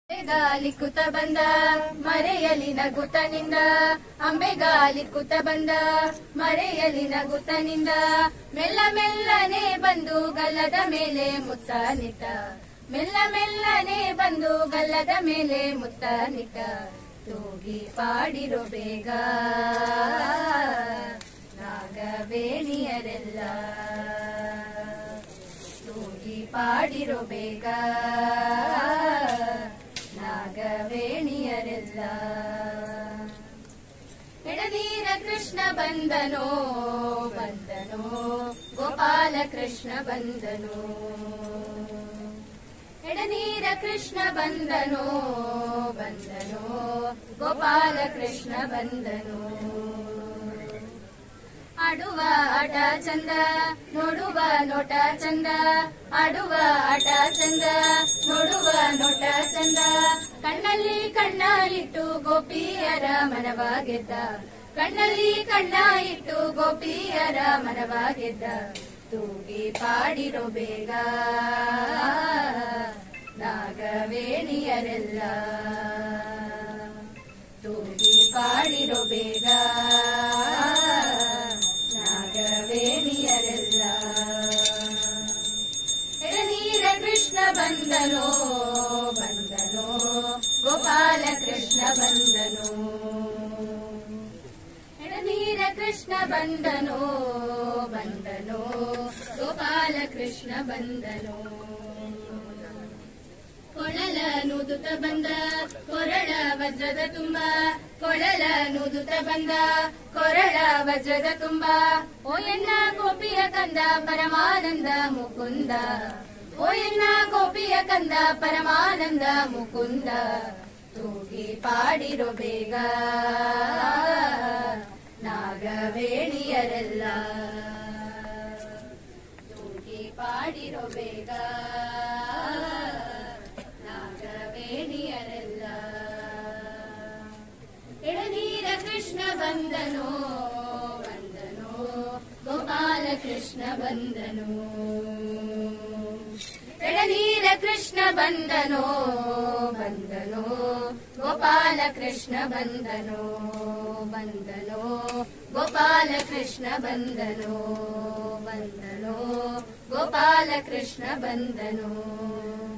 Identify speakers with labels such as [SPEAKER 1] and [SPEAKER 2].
[SPEAKER 1] ಅಂಬೆಗಾಲಿ ಕುತ ಬಂದ ಮರೆಯಲಿ ನಗುತನಿಂದ ಅಂಬೆಗಾಲಿ ಕುತ ಬಂದ ಮರೆಯಲಿ ನಗುತನಿಂದ ಮೆಲ್ಲ ಮೆಲ್ಲನೆ ಬಂದು ಗಲ್ಲದ ಮೇಲೆ ಮುತ್ತ ನಿಟ್ಟ ಮೆಲ್ಲ ಮೆಲ್ಲನೆ ಬಂದು ಗಲ್ಲದ ಮೇಲೆ ಮುತ್ತ ನಿಟ್ಟ ತೂಗಿ ಪಾಡಿರೋ ಬೇಗ ನಾಗವೇಣಿಯರೆಲ್ಲ ತೂಗಿ ಪಾಡಿರೋ ಬೇಗ ನಾಗವೇಣಿಯರೆಲ್ಲ ಎಡನೀರ ಕೃಷ್ಣ ಬಂದನೋ ಬಂದನೋ ಗೋಪಾಲ ಕೃಷ್ಣ ಬಂದನೋ ಎಡನೀರ ಕೃಷ್ಣ ಬಂದನೋ ಬಂದನೋ ಗೋಪಾಲ ಕೃಷ್ಣ ಬಂದನೋ ಆಡುವ ಆಟ ಚಂದ ನೋಡುವ ನೋಟ ಚಂದ ಆಡುವ ಆಟ ಚಂದ ನೋಡುವ ನೋಟ ಚಂದ ಕಣ್ಣಲ್ಲಿ ಕಣ್ಣ ಇಟ್ಟು ಗೋಪಿಯರ ಮನವ ಗೆದ್ದ ಕಣ್ಣಲ್ಲಿ ಕಣ್ಣ ಇಟ್ಟು ಗೋಪಿಯರ ಮನವ ಗೆದ್ದ ತೂಗಿ ಪಾಡಿರೋ ಬೇಗ ನಾಗವೇಣಿಯರೆಲ್ಲ ತೂಗಿ ಪಾಡಿರೋ ಬೇಗ ನಾಗವೇಣಿಯರೆಲ್ಲ ಎಳನೀರ ಕೃಷ್ಣ ಬಂದನೋ ಬಂದನೋ ಗೋಪಾಲ ಕೃಷ್ಣ ಬಂದನೋ ಎಳನೀರ ಕೃಷ್ಣ ಬಂದನೋ ಬಂದನೋ ಗೋಪಾಲ ಕೃಷ್ಣ ಬಂದನೋ ಕೊಳಲ ನುದುತ ಬಂದ ಕೊರಳ ವಜ್ರದ ತುಂಬ ಕೊಳಲ ನುದುತ ಬಂದ ಕೊರಳ ವಜ್ರದ ತುಂಬ ಓ ಎನ್ನ ಗೋಪಿಯ ಕಂದ ಪರಮಾನಂದ ಮುಕುಂದ ಓ ಎನ್ನ ಗೋಪಿಯ ಕಂದ ಪರಮಾನಂದ ಮುಕುಂದ ತೂಗಿ ಪಾಡಿರೋ ಬೇಗ ನಾಗವೇಣಿಯರೆಲ್ಲ ತೂಗಿ ಪಾಡಿರೋ ಬೇಗ ನಾಗವೇಣಿಯರೆಲ್ಲ ಎಳನೀರ ಕೃಷ್ಣ ಬಂದನೋ ಬಂದನೋ ಗೋಪಾಲ ಕೃಷ್ಣ ಬಂದನೋ ಎಳನೀರ ಕೃಷ್ಣ ಬಂದನೋ ಬಂದನೋ ಗೋಪಾಲ ಕೃಷ್ಣ ಬಂದನೋ ಬಂದನೋ ಗೋಪಾಲ ಕೃಷ್ಣ ಬಂದನೋ ಬಂದನೋ ಗೋಪಾಲ ಕೃಷ್ಣ ಬಂದನೋ